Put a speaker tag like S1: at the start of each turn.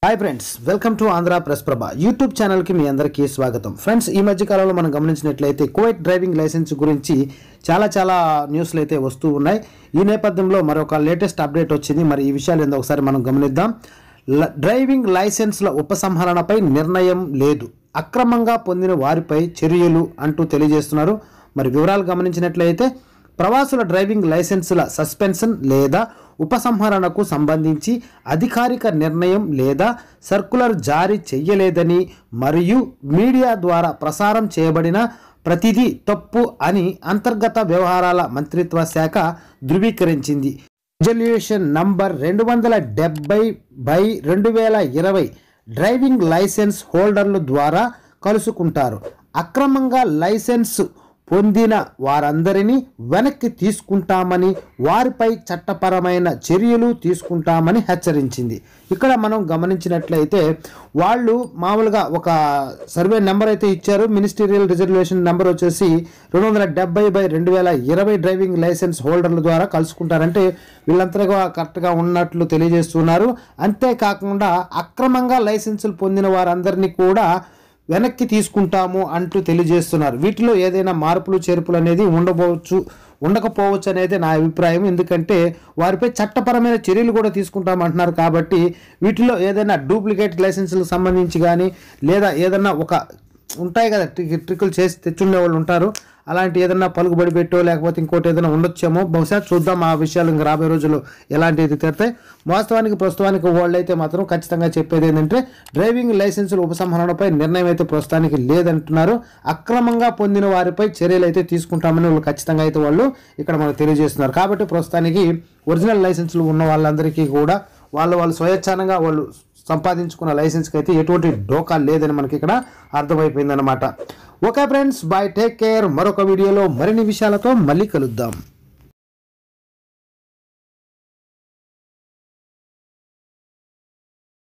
S1: hi friends welcome to Andhra press Prabha YouTube ఛానల్కి మీ అందరికీ స్వాగతం ఫ్రెండ్స్ ఈ మధ్య కాలంలో మనం గమనించినట్లయితే కువైట్ డ్రైవింగ్ లైసెన్స్ గురించి చాలా చాలా న్యూస్లు అయితే వస్తూ ఉన్నాయి ఈ నేపథ్యంలో మరొక లేటెస్ట్ అప్డేట్ వచ్చింది మరి ఈ విషయాలు ఏందో ఒకసారి మనం గమనిద్దాం ల- డ్రైవింగ్ లైసెన్స్ల ఉపసంహరణపై నిర్ణయం లేదు అక్రమంగా పొందిన వారిపై చర్యలు అంటూ తెలియజేస్తున్నారు మరి వివరాలు గమనించినట్లయితే ప్రవాసుల డ్రైవింగ్ లైసెన్సుల సస్పెన్షన్ లేదా ఉపసంహరణకు సంబంధించి అధికారిక నిర్ణయం లేదా సర్కులర్ జారీ చేయలేదని మరియు మీడియా ద్వారా ప్రసారం చేయబడిన ప్రతిదీ తప్పు అని అంతర్గత వ్యవహారాల మంత్రిత్వ శాఖ ధృవీకరించింది రిజల్యూషన్ నంబర్ రెండు వందల డెబ్బై బై రెండు వేల ఇరవై డ్రైవింగ్ లైసెన్స్ హోల్డర్ల ద్వారా కలుసుకుంటారు అక్రమంగా లైసెన్స్ పొందిన వారందరినీ వెనక్కి తీసుకుంటామని వారిపై చట్టపరమైన చర్యలు తీసుకుంటామని హెచ్చరించింది ఇక్కడ మనం గమనించినట్లయితే వాళ్ళు మామూలుగా ఒక సర్వే నెంబర్ అయితే ఇచ్చారు మినిస్టీరియల్ రిజర్వేషన్ నెంబర్ వచ్చేసి రెండు వందల డెబ్బై బై రెండు వేల ఇరవై డ్రైవింగ్ లైసెన్స్ హోల్డర్ల ద్వారా కలుసుకుంటారంటే వీళ్ళంతగా కరెక్ట్గా ఉన్నట్లు తెలియజేస్తున్నారు అంతేకాకుండా అక్రమంగా లైసెన్సులు పొందిన వారందరినీ కూడా వెనక్కి తీసుకుంటాము అంటూ తెలియజేస్తున్నారు వీటిలో ఏదైనా మార్పులు చేర్పులు అనేది ఉండబోవచ్చు ఉండకపోవచ్చు అనేది నా అభిప్రాయం ఎందుకంటే వారిపై చట్టపరమైన చర్యలు కూడా తీసుకుంటామంటున్నారు కాబట్టి వీటిలో ఏదైనా డూప్లికేట్ లైసెన్సులకు సంబంధించి కానీ లేదా ఏదైనా ఒక ఉంటాయి కదా ట్రిక్ ట్రిక్కులు చేసి తెచ్చుండే వాళ్ళు ఉంటారు అలాంటి ఏదైనా పలుకుబడి పెట్టో లేకపోతే ఇంకోటి ఏదైనా ఉండొచ్చేమో బహుశా చూద్దాం ఆ విషయాలు ఇంకా రాబోయే రోజుల్లో ఎలాంటిది తెరతాయి వాస్తవానికి ప్రస్తుతానికి వాళ్ళు అయితే మాత్రం ఖచ్చితంగా చెప్పేది ఏంటంటే డ్రైవింగ్ లైసెన్సుల ఉపసంహరణపై నిర్ణయం అయితే ప్రస్తుతానికి లేదంటున్నారు అక్రమంగా పొందిన వారిపై చర్యలు అయితే తీసుకుంటామని వాళ్ళు ఖచ్చితంగా అయితే వాళ్ళు ఇక్కడ మనకు తెలియజేస్తున్నారు కాబట్టి ప్రస్తుతానికి ఒరిజినల్ లైసెన్సులు ఉన్న వాళ్ళందరికీ కూడా వాళ్ళు వాళ్ళు స్వచ్ఛందంగా వాళ్ళు సంపాదించుకున్న లైసెన్స్కి అయితే ఎటువంటి డోకా లేదని మనకి ఇక్కడ అర్థమైపోయిందన్నమాట okay friends bye take care మరొక వీడియోలో మరిన్ని విషయాలతో మళ్ళీ కలుద్దాం